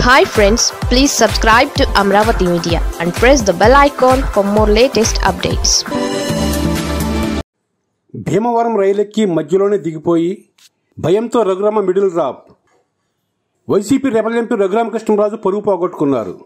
hi friends please subscribe to Amaravati media and press the bell icon for more latest updates Bhimavaram రైలెక్కి మధ్యలోనే దిగిపోయి భయంతో Raghurama middle drop YCP rebel MP Raghuramakrishnaraju పరుగు పోగొట్టుకున్నారు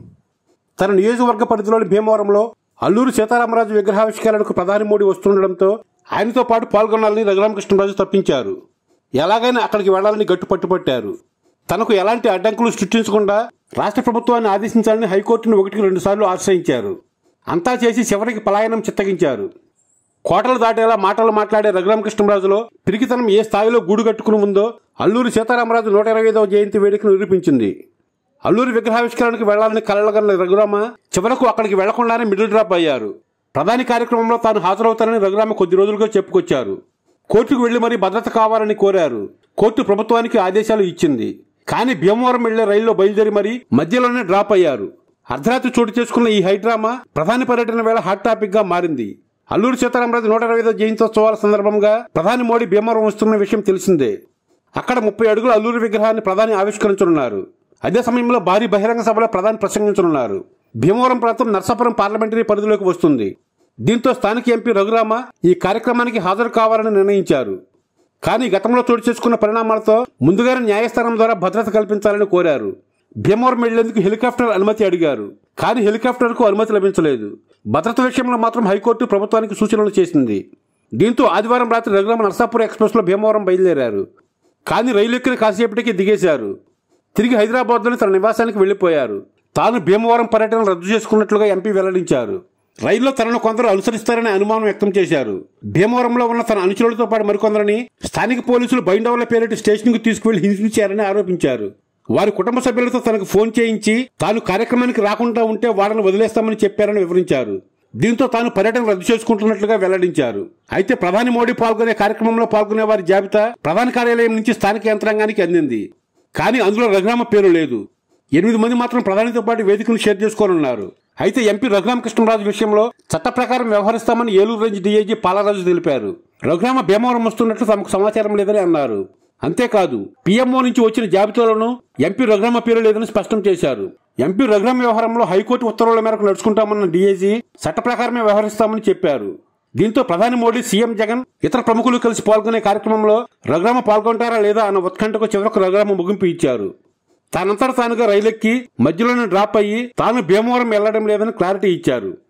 తన నియోజకవర్గ పరిధిలోని భీమవరంలో అల్లూరు సీతారామరాజు విగ్రహావిష్కరణకు ప్రధాని మోడీ వస్తుండడంతో ఆయనతో పాటు పాల్గొనాలని రఘురామకృష్ణరాజు తప్పించారు ఎలాగైనా అక్కడికి వెళ్లాలని గట్టు పట్టుపట్టారు తనకు ఎలాంటి అడ్డంకులు సృష్టించకుండా రాష్ట్ర ప్రభుత్వాన్ని ఆదేశించాలని హైకోర్టును ఒకటికి రెండుసార్లు ఆశ్రయించారు అంతా చేసి చివరికి పలాయనం చిత్తగించారు కోటలు దాటేలా మాటలు మాట్లాడే రఘురామకృష్ణరాజులో పిరికితనం ఏ స్థాయిలో గూడు కట్టుకుని ఉందో అల్లూరి సీతారామరాజు నూట ఇరవై ఐదవ జయంతి వేడుకను నిరూపించింది అల్లూరి విగ్రహావిష్కరణకు వెళ్లాలని కలలుగన్న రఘురామ చివరకు అక్కడికి వెళ్లకుండానే మిడిల్ డ్రాప్ అయ్యారు ప్రధాని కార్యక్రమంలో తాను హాజరవుతానని రఘురామ కొద్ది రోజులుగా చెప్పుకొచ్చారు కోర్టుకు వెళ్లి మరీ భద్రత కావాలని కోరారు కోర్టు ప్రభుత్వానికి ఆదేశాలు ఇచ్చింది కానీ భీమవరం వెళ్లే రైల్లో బయలుదేరి మరీ మధ్యలోనే డ్రాప్ అయ్యారు అర్ధరాత్రి చోటు చేసుకున్న ఈ హైడ్రామా ప్రధాని పర్యటన వేళ హాట్ టాపిక్ గా మారింది అల్లూరి సీతారామరాజు నూట ఇరవై ఐదో జయంతోత్సవాల సందర్భంగా ప్రధాని మోడీ భీమవరం వస్తున్న విషయం తెలిసిందే అక్కడ ముప్పై అడుగుల అల్లూరి విగ్రహాన్ని ప్రధాని ఆవిష్కరించనున్నారు అదే సమయంలో భారీ బహిరంగ సభలో ప్రధాని ప్రసంగించనున్నారు భీమవరం ప్రాంతం నర్సాపురం పార్లమెంటరీ పరిధిలోకి వస్తుంది దీంతో స్థానిక ఎంపీ రఘురామ ఈ కార్యక్రమానికి హాజరు కావాలని నిర్ణయించారు కానీ గతంలో చోటు చేసుకున్న పరిణామాలతో ముందుగానే న్యాయస్థానం ద్వారా భద్రత కల్పించాలని కోరారు భీమవరం వెళ్లేందుకు హెలికాప్టర్ అనుమతి అడిగారు కానీ హెలికాప్టర్కు అనుమతి లభించలేదు భద్రత విషయంలో మాత్రం హైకోర్టు ప్రభుత్వానికి సూచనలు చేసింది దీంతో ఆదివారం రాత్రి రఘురామ నర్సాపూర్ ఎక్స్ప్రెస్లో భీమవరం బయలుదేరారు కానీ రైలు ఎక్కిన కాసేపటికి దిగేశారు తిరిగి హైదరాబాద్లోని తన నివాసానికి వెళ్లిపోయారు తాను భీమవరం పర్యటన రద్దు చేసుకున్నట్లుగా ఎంపీ వెల్లడించారు రైల్లో తనను కొందరు అనుసరిస్తారనే అనుమానం వ్యక్తం చేశారు భీమవరంలో ఉన్న తన అనుచరులతో పాటు మరికొందరిని స్థానిక పోలీసులు బైండవర్ల పేరిట స్టేషన్కు తీసుకువెళ్లి హింసించారని ఆరోపించారు వారి కుటుంబ సభ్యులతో తనకు ఫోన్ చేయించి తాను కార్యక్రమానికి రాకుండా ఉంటే వాళ్ళని వదిలేస్తామని చెప్పారని వివరించారు దీంతో తాను పర్యటన రద్దు చేసుకుంటున్నట్లుగా వెల్లడించారు అయితే ప్రధాని మోడీ పాల్గొనే కార్యక్రమంలో పాల్గొనే వారి జాబితా ప్రధాన కార్యాలయం నుంచి స్థానిక యంత్రాంగానికి అందింది కానీ అందులో రఘురామ పేరు లేదు ఎనిమిది మంది మాత్రం ప్రధానితో పాటు వేదికను షేర్ చేసుకోనున్నారు అయితే ఎంపీ రఘురామకృష్ణరాజు విషయంలో చట్ట ప్రకారం వ్యవహరిస్తామని ఏలూరు రేంజ్ డీఐజీ పాలరాజు తెలిపారు రఘురామ భీమవరం వస్తున్నట్లు తమకు సమాచారం లేదని అన్నారు అంతేకాదు పీఎంఓ నుంచి వచ్చిన జాబితాలోనూ ఎంపీ రఘురామ పేరు లేదని స్పష్టం చేశారు ఎంపీ రఘురామ వ్యవహారంలో హైకోర్టు ఉత్తర్వుల మేరకు నడుచుకుంటామన్న డీఐజీ చట్ట ప్రకారమే వ్యవహరిస్తామని చెప్పారు దీంతో ప్రధాని మోడీ సీఎం జగన్ ఇతర ప్రముఖులు కలిసి పాల్గొనే కార్యక్రమంలో రఘురామ పాల్గొంటారా లేదా అన్న ఉత్కంఠకు చివరకు రఘురామ ముగింపు ఇచ్చారు తానంతట తానుగా రైలెక్కి మధ్యలోనే డ్రాప్ అయ్యి తాను భీమవరం వెళ్లడం లేదని క్లారిటీ ఇచ్చారు